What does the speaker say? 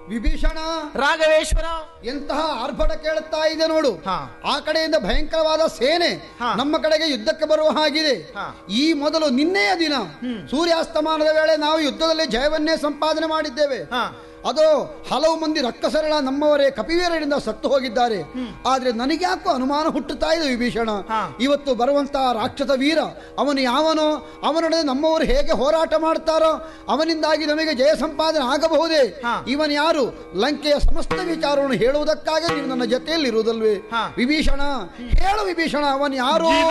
ವಿಭೀಷಣ ರಾಘವೇಶ್ವರ ಎಂತಹ ಆರ್ಭಟ ಕೇಳುತ್ತಾ ಇದೆ ನೋಡು ಹಾ. ಆ ಕಡೆಯಿಂದ ಭಯಂಕರವಾದ ಸೇನೆ ಹಾ. ನಮ್ಮ ಕಡೆಗೆ ಯುದ್ಧಕ್ಕೆ ಬರುವ ಹಾಗಿದೆ ಹಾ. ಈ ಮೊದಲು ನಿನ್ನೆಯ ದಿನ ಸೂರ್ಯಾಸ್ತಮಾನದ ವೇಳೆ ನಾವು ಯುದ್ಧದಲ್ಲಿ ಜಯವನ್ನೇ ಸಂಪಾದನೆ ಮಾಡಿದ್ದೇವೆ ಹಾ. ಅದು ಹಲವು ಮಂದಿ ರಕ್ಕಸರಳ ನಮ್ಮವರೇ ಕಪಿವೀರರಿಂದ ಸತ್ತು ಹೋಗಿದ್ದಾರೆ ಆದ್ರೆ ನನಗ್ಯಾಕೋ ಅನುಮಾನ ಹುಟ್ಟುತ್ತಾ ಇದೆ ವಿಭೀಷಣ ಹಾ. ಇವತ್ತು ಬರುವಂತಹ ರಾಕ್ಷಸ ವೀರ ಅವನು ಯಾವನೋ ಅವನೊಡನೆ ನಮ್ಮವರು ಹೇಗೆ ಹೋರಾಟ ಮಾಡ್ತಾರೋ ಅವನಿಂದಾಗಿ ನಮಗೆ ಜಯ ಸಂಪಾದನೆ ಆಗಬಹುದೇ ಹಾ. ಇವನ್ ಯಾರು ಲಂಕೆಯ ಸಮಸ್ತ ವಿಚಾರವನ್ನು ಹೇಳುವುದಕ್ಕಾಗಿ ನೀನು ನನ್ನ ಜೊತೆಯಲ್ಲಿ ಇರುವುದಲ್ವೇ ಹಾ. ವಿಭೀಷಣ ಹೇಳು ವಿಭೀಷಣ ಅವನ್ ಯಾರು